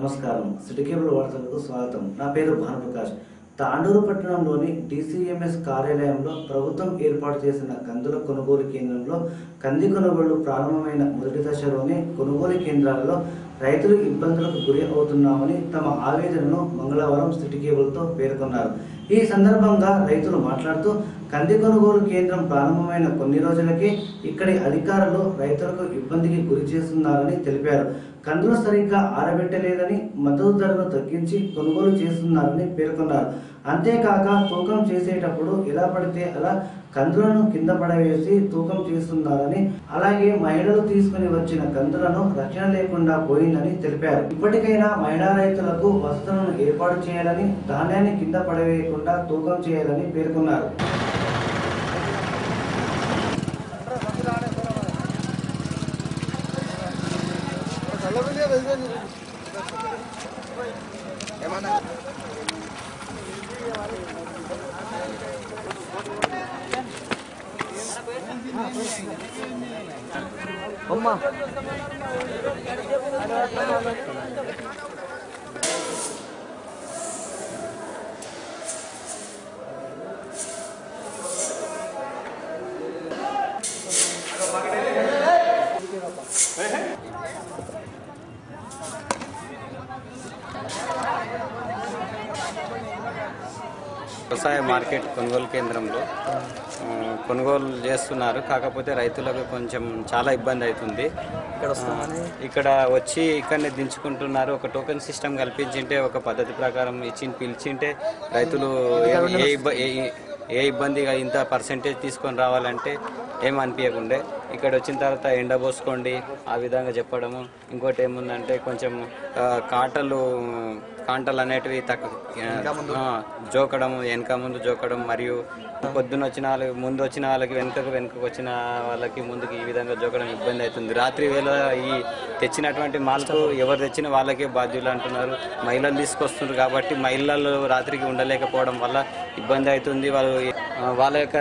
నమస్కారం city cable వార్తలకు స్వాగతం నా పేరు భానుప్రకాష్ తాండూరు పట్టణంలోని డిసిఎంఎస్ కార్యాలయంలో ప్రభుత్వం ఏర్పాటు చేసిన కందుల కొనుగోలు కేంద్రంలో కంది కొనుగోలు ప్రారంభమైన మొదటి దశలోనే కొనుగోలు కేంద్రాలలో రైతులు ఇబ్బందులకు గురి అవుతున్నామని తమ ఆవేదనను మంగళవారం సిటీ కేబుల్తో పేర్కొన్నారు ఈ సందర్భంగా రైతులు మాట్లాడుతూ కంది కొనుగోలు కేంద్రం ప్రారంభమైన కొన్ని రోజులకే ఇక్కడి అధికారులు రైతులకు ఇబ్బందికి గురి చేస్తున్నారని తెలిపారు కందులు సరిగ్గా ఆరబెట్టలేదని మద్దతు ధరను తగ్గించి కొనుగోలు చేస్తున్నారని పేర్కొన్నారు అంతేకాక తూకం చేసేటప్పుడు ఎలా పడితే అలా కందులను కింద పడవేసి తూకం చేస్తున్నారని అలాగే మహిళలు తీసుకుని వచ్చిన కందులను రక్షణ లేకుండా పోయిందని తెలిపారు ఇప్పటికైనా మహిళా రైతులకు వసతులను ఏర్పాటు చేయాలని ధాన్యాన్ని కింద పడవేయకుండా తూకం చేయాలని పేర్కొన్నారు వ్యవసాయ మార్కెట్ కొనుగోలు కేంద్రంలో ఆ, కొనుగోలు చేస్తున్నారు కాకపోతే రైతులకు కొంచెం చాలా ఇబ్బంది అవుతుంది ఆ, ఇక్కడ వచ్చి ఇక్కడనే దించుకుంటున్నారు ఒక టోకెన్ సిస్టమ్ కల్పించింటే ఒక పద్ధతి ప్రకారం ఇచ్చి పిలిచింటే రైతులు ఏ- ఏ ఇబ్బ- ఏ- ఏ ఇబ్బందిగా ఇంత పర్సెంటేజ్ తీసుకొని రావాలంటే ఏం అనిపించకుండే ఇక్కడ వచ్చిన తర్వాత ఎండ పోసుకోండి ఆ విధంగా చెప్పడము ఇంకోటి ఏముందంటే కొంచెం ఆ, కాటలు కాంటలు అనేటివి తక్కువ జోకడం వెనక ముందు జోకడం మరియు పొద్దున వచ్చిన వాళ్ళకి ముందు వచ్చిన వాళ్ళకి వెనుకకు వెనుకకు వచ్చిన వాళ్ళకి ముందుకు ఈ విధంగా జోకడం ఇబ్బంది అవుతుంది రాత్రి వేళ ఈ తెచ్చినటువంటి మాల్కు ఎవరు తెచ్చిన వాళ్ళకే బాధ్యులు అంటున్నారు మహిళలు తీసుకొస్తున్నారు కాబట్టి మహిళలు రాత్రికి ఉండలేకపోవడం వల్ల ఇబ్బంది అవుతుంది వాళ్ళు ఆ, వాళ్ళ యొక్క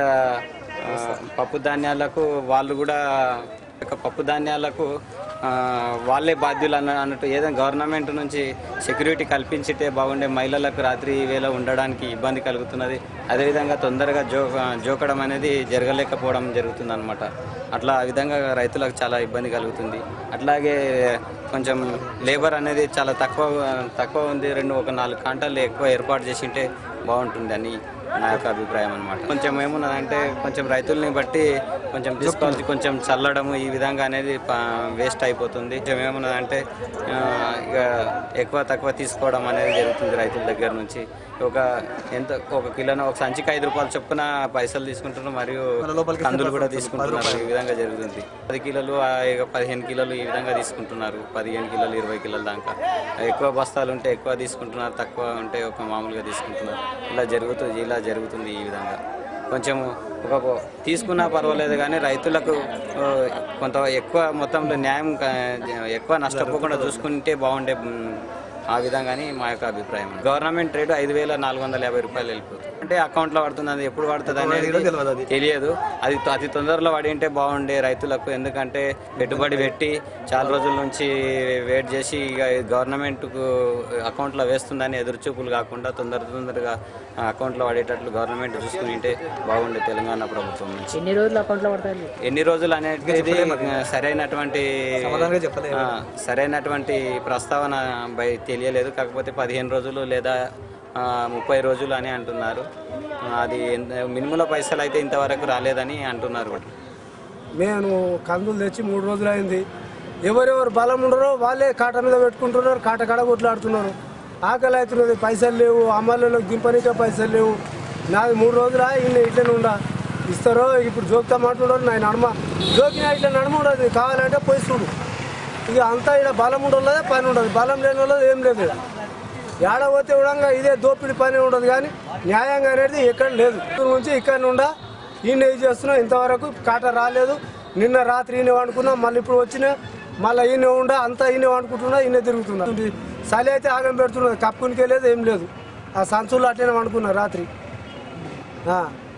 ఆ, పప్పు ధాన్యాలకు వాళ్ళు కూడా యొక్క పప్పు ధాన్యాలకు ఆ, వాళ్ళే బాధ్యులు అన్న అన్నట్టు ఏదైనా గవర్నమెంట్ నుంచి సెక్యూరిటీ కల్పించితే బాగుండే మహిళలకు రాత్రి వేళ ఉండడానికి ఇబ్బంది కలుగుతున్నది అదేవిధంగా తొందరగా జో జోకడం అనేది జరగలేకపోవడం జరుగుతుంది అనమాట అట్లా ఆ విధంగా రైతులకు చాలా ఇబ్బంది కలుగుతుంది అట్లాగే కొంచెం లేబర్ అనేది చాలా తక్కువ తక్కువ ఉంది రెండు ఒక నాలుగు కాంటాలు ఎక్కువ ఏర్పాటు చేసింటే బాగుంటుంది అని నా యొక్క అభిప్రాయం అనమాట కొంచెం ఏమున్నదంటే కొంచెం రైతుల్ని బట్టి కొంచెం తీసుకోవాల్సి కొంచెం చల్లడము ఈ విధంగా అనేది వేస్ట్ అయిపోతుంది కొంచెం ఏమున్నదంటే ఆ, ఇక ఎక్కువ తక్కువ తీసుకోవడం అనేది జరుగుతుంది రైతుల దగ్గర నుంచి ఒక ఎంత ఒక కిలోన ఒక సంచికి ఐదు రూపాయలు చొప్పున పైసలు తీసుకుంటున్నారు మరియు కందులు కూడా తీసుకుంటున్నారు ఈ విధంగా జరుగుతుంది పది కిలోలు ఆ, ఇక పదిహేను కిలోలు ఈ విధంగా తీసుకుంటున్నారు పదిహేను కిలోలు ఇరవై కిలోల దాకా ఎక్కువ బస్తాలు ఉంటే ఎక్కువ తీసుకుంటున్నారు తక్కువ ఉంటే ఒక మామూలుగా తీసుకుంటున్నారు ఇలా జరుగుతుంది ఇలా జరుగుతుంది ఈ విధంగా కొంచెం ఒక తీసుకున్నా పర్వాలేదు కానీ రైతులకు ఆ, కొంత ఎక్కువ మొత్తంలో న్యాయం క- ఎక్కువ నష్టపోకుండా చూసుకుంటే బాగుండే మ్, ఆ విధంగాని మా యొక్క అభిప్రాయం గవర్నమెంట్ రేటు ఐదు వేల నాలుగు వందల యాభై రూపాయలు వెళ్ళిపోతుంది అంటే అకౌంట్లో పడుతుంది అది ఎప్పుడు పడుతుంది అనేది తెలియదు అది అతి తొందరలో పడి ఉంటే బాగుండే రైతులకు ఎందుకంటే పెట్టుబడి పెట్టి చాలా రోజుల నుంచి వెయిట్ చేసి ఇక గవర్నమెంట్కు అకౌంట్లో వేస్తుందని ఎదురుచూపులు కాకుండా తొందర తొందరగా అకౌంట్లో పడేటట్లు గవర్నమెంట్ చూసుకుని ఉంటే బాగుండే తెలంగాణ ప్రభుత్వం నుంచి ఎన్ని రోజులు అకౌంట్లో పడతాయి ఎన్ని రోజులు అనేది సరైనటువంటి ఆ, సరైనటువంటి ప్రస్తావన బై తెలియలేదు కాకపోతే పదిహేను రోజులు లేదా ఆ, ముప్పై రోజులు అని అంటున్నారు ఆ, అది ఎంత- మినిముల పైసలు అయితే ఇంతవరకు రాలేదని అంటున్నారు కూడా నేను కందులు తెచ్చి మూడు రోజులు అయింది ఎవరెవరు బలం ఉండరో వాళ్ళే కాట మీద పెట్టుకుంటున్నారు కాట కడ కొట్లాడుతున్నారు ఆకలి అవుతున్నది పైసలు లేవు అమల్లో దింపనీకే పైసలు లేవు నాది మూడు రోజులా ఇన్ని ఇట్లనే ఉండా ఇస్తారో ఇప్పుడు జోక్తా మాట్లాడరు నా నడమ జోకిన ఇట్లా నడమ ఉండదు కావాలంటే పోయి చూడు ఇక అంతా ఇక్కడ బలం ఉండదు పని ఉండదు బలం లేని వాళ్ళది ఏం లేదు ఈడ. ఏడ పోతే కూడా ఇదే దోపిడి పని ఉండదు కానీ న్యాయంగా అనేది ఎక్కడ లేదు ఇక్కడ నుంచి ఇక్కడ ఉండా ఈయన ఇది చేస్తున్నాం ఇంతవరకు కాట రాలేదు నిన్న రాత్రి ఈయన వండుకున్నాం మళ్ళీ ఇప్పుడు వచ్చిన మళ్ళీ ఈయన ఉండా అంతా ఈయన వండుకుంటున్నా ఈయన తిరుగుతున్నా చలి అయితే ఆగం పెడుతున్నది కప్పునికి లేదు ఏం లేదు ఆ సంచులు అట్లనే వండుకున్నా రాత్రి ఆ.